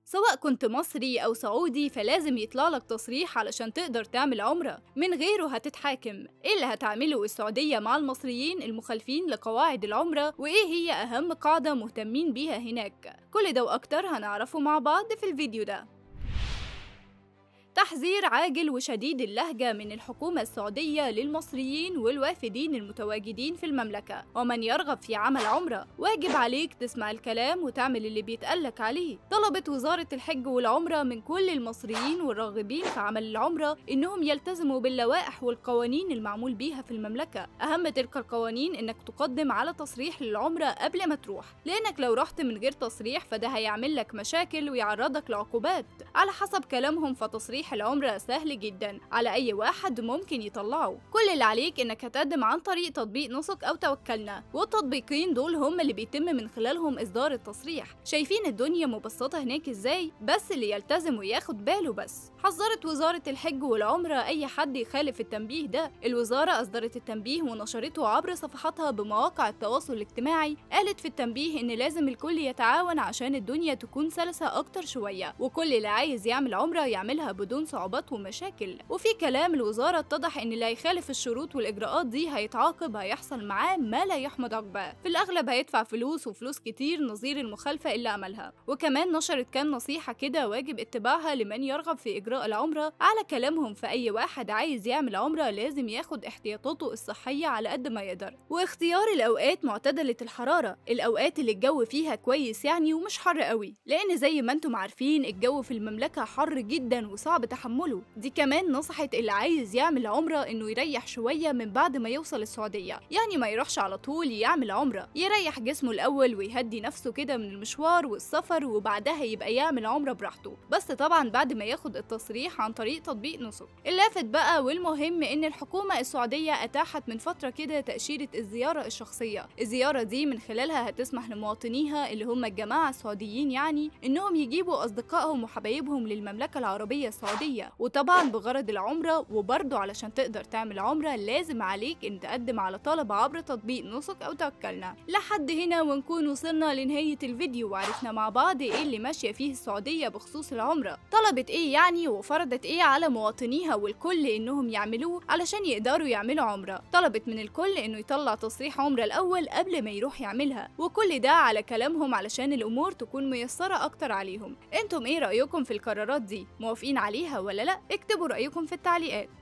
سواء كنت مصري أو سعودي فلازم يطلع لك تصريح علشان تقدر تعمل عمرة من غيره هتتحاكم إيه اللي هتعمله السعودية مع المصريين المخالفين لقواعد العمرة وإيه هي أهم قاعدة مهتمين بيها هناك كل ده وأكتر هنعرفه مع بعض في الفيديو ده تحذير عاجل وشديد اللهجة من الحكومة السعودية للمصريين والوافدين المتواجدين في المملكة ومن يرغب في عمل عمرة واجب عليك تسمع الكلام وتعمل اللي بيتقالك عليه طلبت وزارة الحج والعمرة من كل المصريين والراغبين في عمل العمرة إنهم يلتزموا باللوائح والقوانين المعمول بيها في المملكة أهم تلك القوانين إنك تقدم على تصريح للعمرة قبل ما تروح لأنك لو رحت من غير تصريح فده هيعمل لك مشاكل ويعرضك لعقوبات على حسب كلامهم فتصريح العمرة سهل جدا على أي واحد ممكن يطلعه كل اللي عليك إنك هتقدم عن طريق تطبيق نسك أو توكلنا والتطبيقين دول هم اللي بيتم من خلالهم إصدار التصريح شايفين الدنيا مبسطة هناك إزاي بس اللي يلتزم وياخد باله بس حذرت وزارة الحج والعمرة أي حد يخالف التنبيه ده الوزارة أصدرت التنبيه ونشرته عبر صفحاتها بمواقع التواصل الاجتماعي قالت في التنبيه إن لازم الكل يتعاون عشان الدنيا تكون سلسة أكتر شوية وكل اللي عايز يعمل عمرة يعملها بدون صعوبات ومشاكل وفي كلام الوزارة اتضح إن اللي هيخالف الشروط والإجراءات دي هيتعاقب هيحصل معاه ما لا يحمد عقباه في الأغلب هيدفع فلوس وفلوس كتير نظير المخالفة اللي عملها وكمان نشرت كام نصيحة كده واجب اتباعها لمن يرغب في إجراء العمرة على كلامهم في أي واحد عايز يعمل عمرة لازم ياخد احتياطاته الصحية على قد ما يقدر واختيار الأوقات معتدلة الحرارة الأوقات اللي الجو فيها كويس يعني ومش حر قوي لأن زي ما انتم عارفين الجو في المملكة حر جدا وصعب تحمله دي كمان نصحت اللي عايز يعمل عمرة إنه يريح شوية من بعد ما يوصل السعودية يعني ما يروحش على طول يعمل عمرة يريح جسمه الأول ويهدي نفسه كده من المشوار والسفر وبعدها يبقى يعمل عمرة براحته بس طبعا بعد ما ياخد التصريح عن طريق تطبيق نسك اللافت بقى والمهم إن الحكومة السعودية أتاحت من فترة كده تأشيرة الزيارة الشخصية الزيارة دي من خلالها هتسمح لمواطنيها اللي هم الجماعة السعوديين يعني إنهم يجيبوا أصدقائهم وحبايبهم للمملكة العربية السعودية وطبعا بغرض العمرة وبرضه علشان تقدر تعمل عمرة لازم عليك إن تقدم على طلب عبر تطبيق نسك أو توكلنا لحد هنا ونكون وصلنا لنهاية الفيديو وعرفنا مع بعض إيه اللي ماشية فيه السعودية بخصوص العمرة طلبت إيه يعني وفرضت إيه على مواطنيها والكل إنهم يعملوه علشان يقدروا يعملوا عمرة طلبت من الكل إنه يطلع تصريح عمرة الأول قبل ما يروح يعملها وكل ده على كلامهم علشان الأمور تكون ميسرة أكتر عليهم انتم إيه رأيكم في القرارات دي موافقين عليها ولا لأ اكتبوا رأيكم في التعليقات